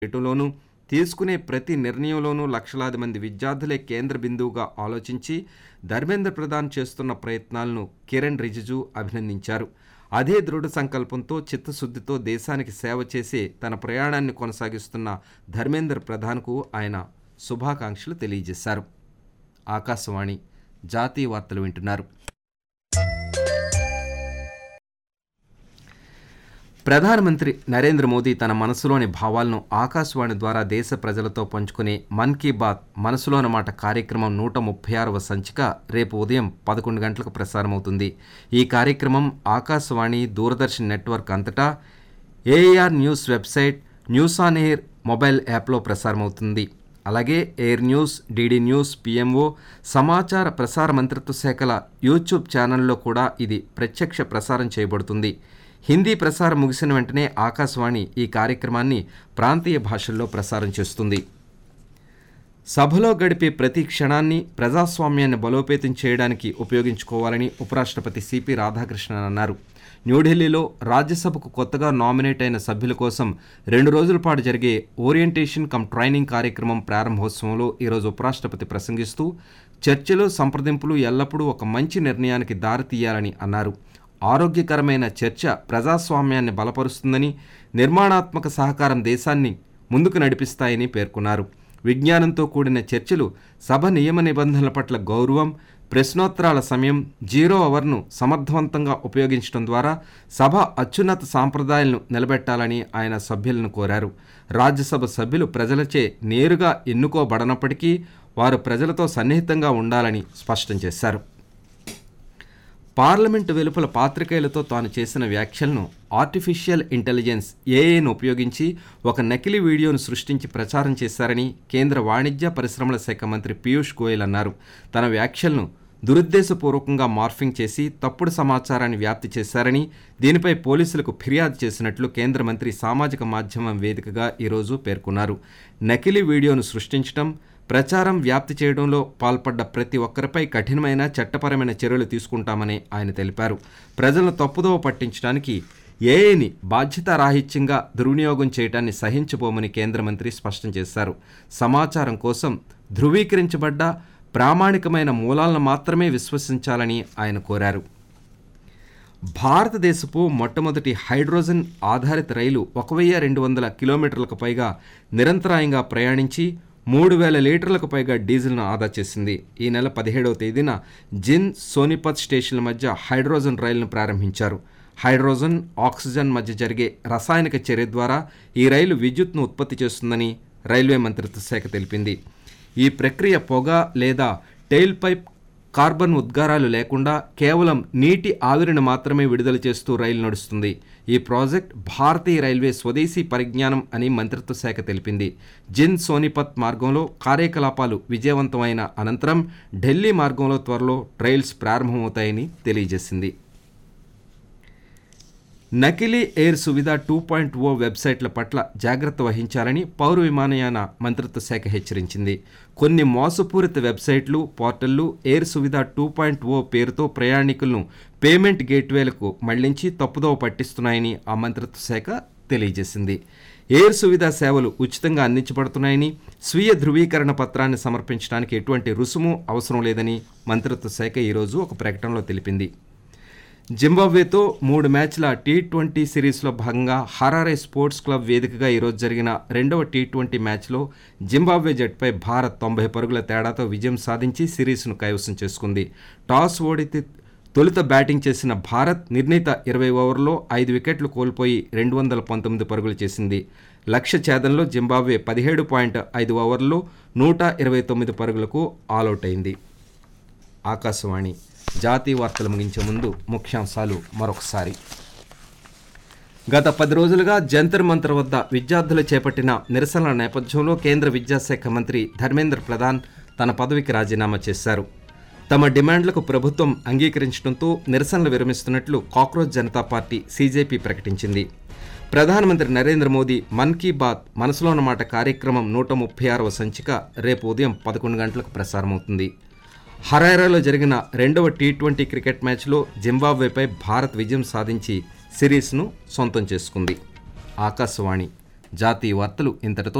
చేయటంలోనూ తీసుకునే ప్రతి నిర్ణయంలోనూ లక్షలాది మంది విద్యార్థులే కేంద్ర బిందువుగా ఆలోచించి ధర్మేంద్ర ప్రధాన్ చేస్తున్న ప్రయత్నాలను కిరణ్ రిజిజు అభినందించారు అదే దృఢ సంకల్పంతో చిత్తశుద్ధితో దేశానికి సేవ చేసే తన ప్రయాణాన్ని కొనసాగిస్తున్న ధర్మేంద్ర ప్రధాన్కు ఆయన శుభాకాంక్షలు తెలియజేశారు ఆకాశవాణి జాతీయ వార్తలు వింటున్నారు ప్రధానమంత్రి నరేంద్ర మోదీ తన మనసులోని భావాలను ఆకాశవాణి ద్వారా దేశ ప్రజలతో పంచుకునే మన్ కీ బాత్ మనసులోని మాట కార్యక్రమం నూట ముప్పై ఆరవ సంచిక రేపు ఉదయం పదకొండు గంటలకు ప్రసారమవుతుంది ఈ కార్యక్రమం ఆకాశవాణి దూరదర్శన్ నెట్వర్క్ అంతటా AR news website news on AIR mobile యాప్లో ప్రసారమవుతుంది అలాగే AIR news DD news PMO సమాచార ప్రసార మంత్రిత్వ శాఖల యూట్యూబ్ ఛానల్లో కూడా ఇది ప్రత్యక్ష ప్రసారం చేయబడుతుంది హిందీ ప్రసారం ముగిసిన వెంటనే ఆకాశవాణి ఈ కార్యక్రమాన్ని ప్రాంతీయ భాషల్లో ప్రసారం చేస్తుంది సభలో గడిపే ప్రతి క్షణాన్ని ప్రజాస్వామ్యాన్ని బలోపేతం చేయడానికి ఉపయోగించుకోవాలని ఉపరాష్ట్రపతి సిపి రాధాకృష్ణన్ అన్నారు న్యూఢిల్లీలో రాజ్యసభకు కొత్తగా నామినేట్ అయిన సభ్యుల కోసం రెండు రోజుల పాటు జరిగే ఓరియంటేషన్ కమ్ ట్రైనింగ్ కార్యక్రమం ప్రారంభోత్సవంలో ఈరోజు ఉపరాష్ట్రపతి ప్రసంగిస్తూ చర్చలు సంప్రదింపులు ఎల్లప్పుడూ ఒక మంచి నిర్ణయానికి దారితీయాలని అన్నారు ఆరోగ్యకరమైన చర్చ ప్రజాస్వామ్యాన్ని బలపరుస్తుందని నిర్మాణాత్మక సహకారం దేశాన్ని ముందుకు నడిపిస్తాయని పేర్కొన్నారు విజ్ఞానంతో కూడిన చర్చలు సభ నియమ నిబంధనల పట్ల గౌరవం ప్రశ్నోత్తరాల సమయం జీరో అవర్ను సమర్థవంతంగా ఉపయోగించడం ద్వారా సభ అత్యున్నత సాంప్రదాయాలను నిలబెట్టాలని ఆయన సభ్యులను కోరారు రాజ్యసభ సభ్యులు ప్రజలచే నేరుగా ఎన్నుకోబడనప్పటికీ వారు ప్రజలతో సన్నిహితంగా ఉండాలని స్పష్టం చేశారు పార్లమెంటు వెలుపల పాత్రికేయులతో తాను చేసిన వ్యాఖ్యలను ఆర్టిఫిషియల్ ఇంటెలిజెన్స్ ఏఐను ఉపయోగించి ఒక నకిలీ వీడియోను సృష్టించి ప్రచారం చేశారని కేంద్ర వాణిజ్య పరిశ్రమల శాఖ మంత్రి పీయూష్ గోయల్ అన్నారు తన వ్యాఖ్యలను దురుద్దేశపూర్వకంగా మార్ఫింగ్ చేసి తప్పుడు సమాచారాన్ని వ్యాప్తి చేశారని దీనిపై పోలీసులకు ఫిర్యాదు చేసినట్లు కేంద్ర మంత్రి సామాజిక మాధ్యమం వేదికగా ఈరోజు పేర్కొన్నారు నకిలీ వీడియోను సృష్టించడం ప్రచారం వ్యాప్తి చేయడంలో పాల్పడ్డ ప్రతి ఒక్కరిపై కఠినమైన చట్టపరమైన చర్యలు తీసుకుంటామని ఆయన తెలిపారు ప్రజలను తప్పుదోవ పట్టించడానికి ఏఐని బాధ్యతారాహిత్యంగా దుర్వినియోగం చేయడాన్ని సహించబోమని కేంద్ర మంత్రి స్పష్టం చేశారు సమాచారం కోసం ధృవీకరించబడ్డ ప్రామాణికమైన మూలాలను మాత్రమే విశ్వసించాలని ఆయన కోరారు భారతదేశపు మొట్టమొదటి హైడ్రోజన్ ఆధారిత రైలు ఒక వెయ్యి రెండు వందల కిలోమీటర్లకు పైగా నిరంతరాయంగా ప్రయాణించి మూడు వేల లీటర్లకు పైగా డీజిల్ను ఆదా చేసింది ఈ నెల పదిహేడవ తేదీన జిన్ సోనిపత్ స్టేషన్ల మధ్య హైడ్రోజన్ రైలును ప్రారంభించారు హైడ్రోజన్ ఆక్సిజన్ మధ్య జరిగే రసాయనిక చర్య ద్వారా ఈ రైలు విద్యుత్ను ఉత్పత్తి చేస్తుందని రైల్వే మంత్రిత్వ శాఖ తెలిపింది ఈ ప్రక్రియ పొగ లేదా టెయిల్ పైప్ కార్బన్ ఉద్గారాలు లేకుండా కేవలం నీటి ఆవిరిని మాత్రమే విడుదల చేస్తూ రైలు నడుస్తుంది ఈ ప్రాజెక్ట్ భారతీయ రైల్వే స్వదేశీ పరిజ్ఞానం అని మంత్రిత్వ శాఖ తెలిపింది జిన్ సోనిపత్ మార్గంలో కార్యకలాపాలు విజయవంతమైన అనంతరం ఢిల్లీ మార్గంలో త్వరలో ట్రయల్స్ ప్రారంభమవుతాయని తెలియజేసింది నకిలీ Air Suvidha two point O వెబ్సైట్ల పట్ల జాగ్రత్త వహించాలని పౌర విమానయాన మంత్రిత్వ శాఖ హెచ్చరించింది కొన్ని మోసపూరిత వెబ్సైట్లు పోర్టళ్లు Air Suvidha two point O పేరుతో ప్రయాణికులను పేమెంట్ గేట్వేలకు మళ్లించి తప్పుదోవ పట్టిస్తున్నాయని ఆ మంత్రిత్వ శాఖ తెలియజేసింది ఎయిర్ సువిధ సేవలు ఉచితంగా అందించబడుతున్నాయని స్వీయ ధృవీకరణ పత్రాన్ని సమర్పించడానికి ఎటువంటి రుసుము అవసరం లేదని మంత్రిత్వ శాఖ ఈరోజు ఒక ప్రకటనలో తెలిపింది జింబాబ్వేతో మూడు మ్యాచ్ల టీ ట్వంటీ సిరీస్లో భాగంగా హరారే స్పోర్ట్స్ క్లబ్ వేదికగా ఈరోజు జరిగిన రెండవ టీ ట్వంటీ మ్యాచ్లో జింబాబ్వే జట్టుపై భారత్ తొంభై పరుగుల తేడాతో విజయం సాధించి సిరీస్ను కైవసం చేసుకుంది టాస్ ఓడితే తొలుత బ్యాటింగ్ చేసిన భారత్ నిర్ణీత ఇరవై ఓవర్లో ఐదు వికెట్లు కోల్పోయి రెండు వందల పంతొమ్మిది పరుగులు చేసింది లక్ష్య ఛేదంలో జింబాబ్వే పదిహేడు పాయింట్ ఐదు ఓవర్లలో నూట ఇరవై తొమ్మిది పరుగులకు ఆలౌట్ అయింది ఆకాశవాణి జాతీయ వార్తలు ముగించే ముందు ముఖ్యాంశాలు మరొకసారి గత పది రోజులుగా జంతర్ మంతర్ వద్ద విద్యార్థులు చేపట్టిన నిరసనల నేపథ్యంలో కేంద్ర విద్యాశాఖ మంత్రి ధర్మేంద్ర ప్రధాన్ తన పదవికి రాజీనామా చేశారు తమ డిమాండ్లకు ప్రభుత్వం అంగీకరించడంతో నిరసనలు విరమిస్తున్నట్లు కాక్రోచ్ జనతా పార్టీ సీజేపీ ప్రకటించింది ప్రధానమంత్రి నరేంద్ర మోదీ మన్ కీ బాత్ మనసులోన మాట కార్యక్రమం నూట ముప్పై ఆరవ సంచిక రేపు ఉదయం పదకొండు గంటలకు ప్రసారమవుతుంది హరారాలో జరిగిన రెండవ టీ ట్వంటీ క్రికెట్ మ్యాచ్లో జింబాబ్వేపై భారత్ విజయం సాధించి సిరీస్ను సొంతం చేసుకుంది ఆకాశవాణి జాతీయ వార్తలు ఇంతటితో